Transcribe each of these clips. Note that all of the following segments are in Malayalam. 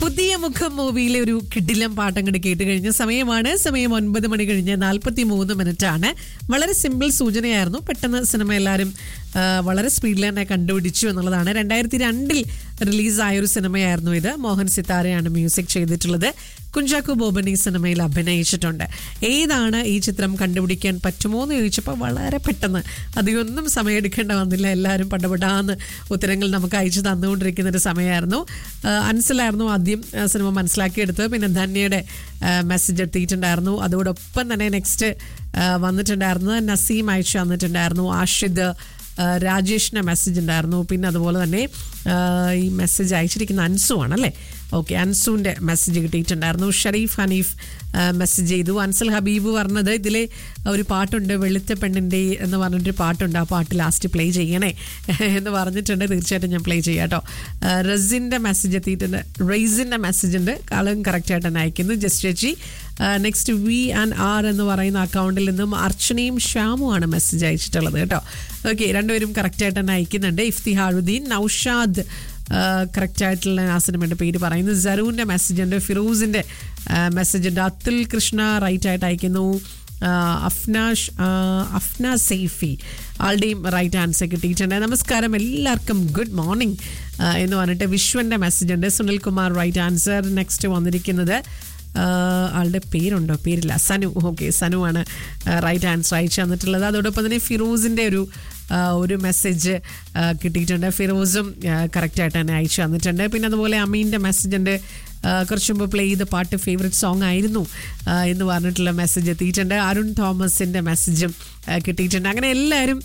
പുതിയ മുഖം മൂവിയിലെ ഒരു കിടിലം പാട്ടങ്ങട് കേട്ട് കഴിഞ്ഞ സമയമാണ് സമയം ഒൻപത് മണി കഴിഞ്ഞ് നാൽപ്പത്തി മൂന്ന് മിനിറ്റ് ആണ് വളരെ സിമ്പിൾ സൂചനയായിരുന്നു പെട്ടെന്ന് സിനിമ എല്ലാവരും ആ, വളരെ സ്പീഡിൽ തന്നെ കണ്ടുപിടിച്ചു എന്നുള്ളതാണ് രണ്ടായിരത്തി രണ്ടിൽ റിലീസായ ഒരു സിനിമയായിരുന്നു ഇത് മോഹൻ സിത്താരയാണ് മ്യൂസിക് ചെയ്തിട്ടുള്ളത് കുഞ്ചാക്കോ ബോബൻ ഈ സിനിമയിൽ അഭിനയിച്ചിട്ടുണ്ട് ഏതാണ് ഈ ചിത്രം കണ്ടുപിടിക്കാൻ പറ്റുമോ എന്ന് ചോദിച്ചപ്പോൾ വളരെ പെട്ടെന്ന് അധികമൊന്നും സമയമെടുക്കേണ്ട വന്നില്ല എല്ലാവരും പടപെടാന്ന് ഉത്തരങ്ങൾ നമുക്ക് അയച്ചു തന്നുകൊണ്ടിരിക്കുന്ന ഒരു സമയമായിരുന്നു ആ, അൻസലായിരുന്നു ആദ്യം ആ, സിനിമ മനസ്സിലാക്കിയെടുത്തത് പിന്നെ ധന്യയുടെ മെസ്സേജ് എത്തിയിട്ടുണ്ടായിരുന്നു അതോടൊപ്പം തന്നെ നെക്സ്റ്റ് വന്നിട്ടുണ്ടായിരുന്നത് നസീം അയച്ചു തന്നിട്ടുണ്ടായിരുന്നു ആഷിദ് ആ, രാജേഷിൻ്റെ മെസ്സേജ് ഉണ്ടായിരുന്നു പിന്നെ അതുപോലെ തന്നെ ആ, ഈ മെസ്സേജ് അയച്ചിരിക്കുന്ന അൻസു ആണല്ലേ ഓക്കെ അൻസുവിൻ്റെ മെസ്സേജ് കിട്ടിയിട്ടുണ്ടായിരുന്നു ഷരീഫ് ഹനീഫ് മെസ്സേജ് ചെയ്തു അൻസൽ ഹബീബ് പറഞ്ഞത് ഇതിലെ ഒരു പാട്ടുണ്ട് വെളുത്ത പെണ്ണിൻ്റെ എന്ന് പറഞ്ഞിട്ടൊരു പാട്ടുണ്ട് ആ പാട്ട് ലാസ്റ്റ് പ്ലേ ചെയ്യണേ എന്ന് പറഞ്ഞിട്ടുണ്ട് തീർച്ചയായിട്ടും ഞാൻ പ്ലേ ചെയ്യാം കേട്ടോ ആ, റസിൻ്റെ മെസ്സേജ് എത്തിയിട്ടുണ്ട് റെയ്സിൻ്റെ മെസ്സേജ് ഉണ്ട് കാലം കറക്റ്റായിട്ട് തന്നെ അയക്കുന്നു ജസ്റ്റ് ചേച്ചി നെക്സ്റ്റ് വി ആൻഡ് ആർ എന്ന് പറയുന്ന അക്കൗണ്ടിൽ നിന്നും അർച്ചനയും ഷ്യാമുമാണ് മെസ്സേജ് അയച്ചിട്ടുള്ളത് കേട്ടോ ഓക്കെ രണ്ടുപേരും കറക്റ്റായിട്ട് തന്നെ അയക്കുന്നുണ്ട് ഇഫ്തിഹാറുദ്ദീൻ നൌഷാദ് കറക്റ്റ് ആയിട്ടുള്ള ആ സിനിമയുടെ പേര് പറയുന്നത് സറൂൻ്റെ മെസ്സേജ് ഉണ്ട് ഫിറൂസിൻ്റെ മെസ്സേജ് ഉണ്ട് അതുൽ കൃഷ്ണ റൈറ്റ് ആയിട്ട് അയക്കുന്നു ആ, അഫ്നാഷ് ആ, അഫ്ന സേഫി ആളുടെയും റൈറ്റ് ആൻസർ കിട്ടിയിട്ടുണ്ട് നമസ്കാരം എല്ലാവർക്കും ഗുഡ് മോർണിംഗ് എന്ന് പറഞ്ഞിട്ട് വിശ്വൻ്റെ മെസ്സേജ് ഉണ്ട് Sunil Kumar right answer next വന്നിരിക്കുന്നത് ആ, ആളുടെ പേരുണ്ടോ പേരില്ല സനു ഓക്കെ സനു ആണ് റൈറ്റ് ആൻസർ അയച്ചു തന്നിട്ടുള്ളത് അതോടൊപ്പം തന്നെ ഫിറോസിൻ്റെ ഒരു ആ, ഒരു മെസ്സേജ് കിട്ടിയിട്ടുണ്ട് ഫിറോസും കറക്റ്റായിട്ട് തന്നെ അയച്ചു തന്നിട്ടുണ്ട് പിന്നെ അതുപോലെ അമീൻ്റെ മെസ്സേജ് ഉണ്ട് ആ, കുറച്ച് മുമ്പ് പ്ലേ ചെയ്ത പാട്ട് ഫേവറേറ്റ് സോങ് ആയിരുന്നു ആ, എന്ന് പറഞ്ഞിട്ടുള്ള മെസ്സേജ് എത്തിയിട്ടുണ്ട് അരുൺ തോമസിൻ്റെ മെസ്സേജും ആ, കിട്ടിയിട്ടുണ്ട് അങ്ങനെ എല്ലാവരും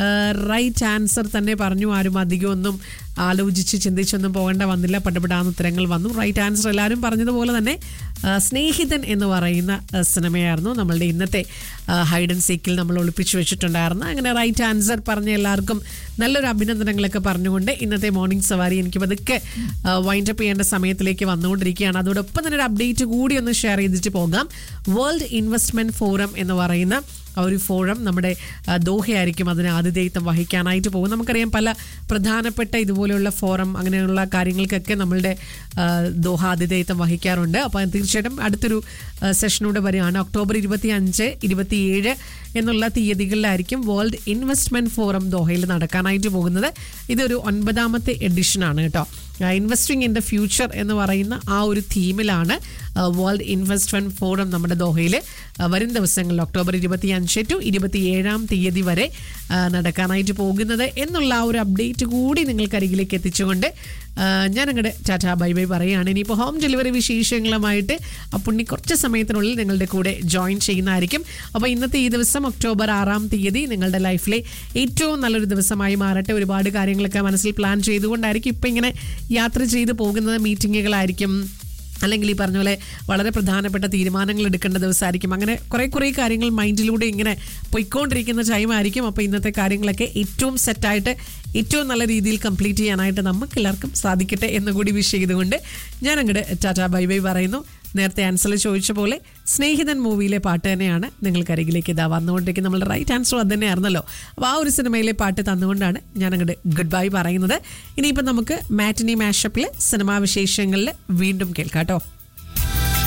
റൈറ്റ് ആൻസർ തന്നെ പറഞ്ഞു ആരും അധികമൊന്നും ആലോചിച്ച് ചിന്തിച്ചൊന്നും പോകേണ്ട വന്നില്ല പടപെടാന്ന് ഉത്തരങ്ങൾ വന്നു റൈറ്റ് ആൻസർ എല്ലാവരും പറഞ്ഞതുപോലെ തന്നെ ആ, സ്നേഹിതൻ എന്ന് പറയുന്ന ആ, സിനിമയായിരുന്നു നമ്മളുടെ ഇന്നത്തെ ഹൈഡ് ആൻഡ് സീക്കിൽ നമ്മൾ ഒളിപ്പിച്ചു വെച്ചിട്ടുണ്ടായിരുന്നു അങ്ങനെ റൈറ്റ് ആൻസർ പറഞ്ഞ എല്ലാവർക്കും നല്ലൊരു അഭിനന്ദനങ്ങളൊക്കെ പറഞ്ഞുകൊണ്ട് ഇന്നത്തെ മോർണിംഗ് സവാരി എനിക്ക് പതുക്കെ വൈൻഡപ്പ് ചെയ്യേണ്ട സമയത്തിലേക്ക് വന്നുകൊണ്ടിരിക്കുകയാണ് അതോടൊപ്പം തന്നെ ഒരു അപ്ഡേറ്റ് കൂടി ഒന്ന് ഷെയർ ചെയ്തിട്ട് പോകാം വേൾഡ് ഇൻവെസ്റ്റ്മെന്റ് ഫോറം എന്ന് പറയുന്ന ആ ഒരു ഫോറം നമ്മുടെ ആ, ദോഹയായിരിക്കും അതിന് ആതിഥേയത്വം വഹിക്കാനായിട്ട് പോകും നമുക്കറിയാം പല പ്രധാനപ്പെട്ട ഇതുപോലെയുള്ള ഫോറം അങ്ങനെയുള്ള കാര്യങ്ങൾക്കൊക്കെ നമ്മളുടെ ആ, ദോഹ ആതിഥേയത്വം വഹിക്കാറുണ്ട് അപ്പോൾ തീർച്ചയായിട്ടും അടുത്തൊരു ആ, സെഷനൂടെ വരികയാണ് ഒക്ടോബർ ഇരുപത്തി അഞ്ച് ഇരുപത്തിയേഴ് എന്നുള്ള തീയതികളിലായിരിക്കും വേൾഡ് ഇൻവെസ്റ്റ്മെന്റ് ഫോറം ദോഹയിൽ നടക്കാനായിട്ട് പോകുന്നത് ഇതൊരു ഒൻപതാമത്തെ എഡിഷനാണ് കേട്ടോ ഇൻവെസ്റ്റിംഗ് ഇൻ ദ ഫ്യൂച്ചർ എന്ന് പറയുന്ന ആ ഒരു തീമിലാണ് വേൾഡ് ഇൻവെസ്റ്റ്മെന്റ് ഫോറം നമ്മുടെ ദോഹയിൽ വരും ദിവസങ്ങളിൽ ഒക്ടോബർ ഇരുപത്തി അഞ്ച് ടു ഇരുപത്തിയേഴാം തീയതി വരെ ആ, നടക്കാനായിട്ട് പോകുന്നത് എന്നുള്ള ആ ഒരു അപ്ഡേറ്റ് കൂടി നിങ്ങൾക്ക് അരികിലേക്ക് എത്തിച്ചുകൊണ്ട് ആ, ഞാൻ അങ്ങോട്ട് ടാറ്റാ ബൈ ബൈ പറയുകയാണ് ഇനിയിപ്പോൾ ഹോം ഡെലിവറി വിശേഷങ്ങളുമായിട്ട് ആ പുണ്ണി കുറച്ച് സമയത്തിനുള്ളിൽ നിങ്ങളുടെ കൂടെ ജോയിൻ ചെയ്യുന്നതായിരിക്കും അപ്പോൾ ഇന്നത്തെ ഈ ദിവസം ഒക്ടോബർ ആറാം തീയതി നിങ്ങളുടെ ലൈഫിലെ ഏറ്റവും നല്ലൊരു ദിവസമായി മാറട്ടെ ഒരുപാട് കാര്യങ്ങളൊക്കെ മനസ്സിൽ പ്ലാൻ ചെയ്തുകൊണ്ടായിരിക്കും ഇപ്പം ഇങ്ങനെ യാത്ര ചെയ്ത് പോകുന്നത് മീറ്റിങ്ങുകളായിരിക്കും അല്ലെങ്കിൽ ഈ പറഞ്ഞ പോലെ വളരെ പ്രധാനപ്പെട്ട തീരുമാനങ്ങൾ എടുക്കേണ്ട ദിവസമായിരിക്കും അങ്ങനെ കുറേ കുറേ കാര്യങ്ങൾ മൈൻഡിലൂടെ ഇങ്ങനെ പൊയ്ക്കൊണ്ടിരിക്കുന്ന ടൈമായിരിക്കും അപ്പോൾ ഇന്നത്തെ കാര്യങ്ങളൊക്കെ ഏറ്റവും സെറ്റായിട്ട് ഏറ്റവും നല്ല രീതിയിൽ കംപ്ലീറ്റ് ചെയ്യാനായിട്ട് നമുക്ക് എല്ലാവർക്കും സാധിക്കട്ടെ എന്ന് കൂടി വിഷ് ചെയ്തുകൊണ്ട് ഞാൻ അങ്ങോട്ട് ടാറ്റാ ബൈ ബൈ പറയുന്നു നേരത്തെ ആൻസർ ചോദിച്ച പോലെ സ്നേഹിതൻ മൂവിയിലെ പാട്ട് തന്നെയാണ് നിങ്ങൾക്ക് അരികിലേക്ക് ഇതാ വന്നുകൊണ്ടിരിക്കുന്നത് നമ്മളുടെ റൈറ്റ് ആൻസർ അത് തന്നെയായിരുന്നല്ലോ അപ്പോൾ ആ ഒരു സിനിമയിലെ പാട്ട് തന്നുകൊണ്ടാണ് ഞാൻ അങ്ങോട്ട് ഗുഡ് ബൈ പറയുന്നത് ഇനിയിപ്പോൾ നമുക്ക് മാറ്റിനി മാഷപ്പിൽ സിനിമാ വിശേഷങ്ങളിൽ വീണ്ടും കേൾക്കാം കേട്ടോ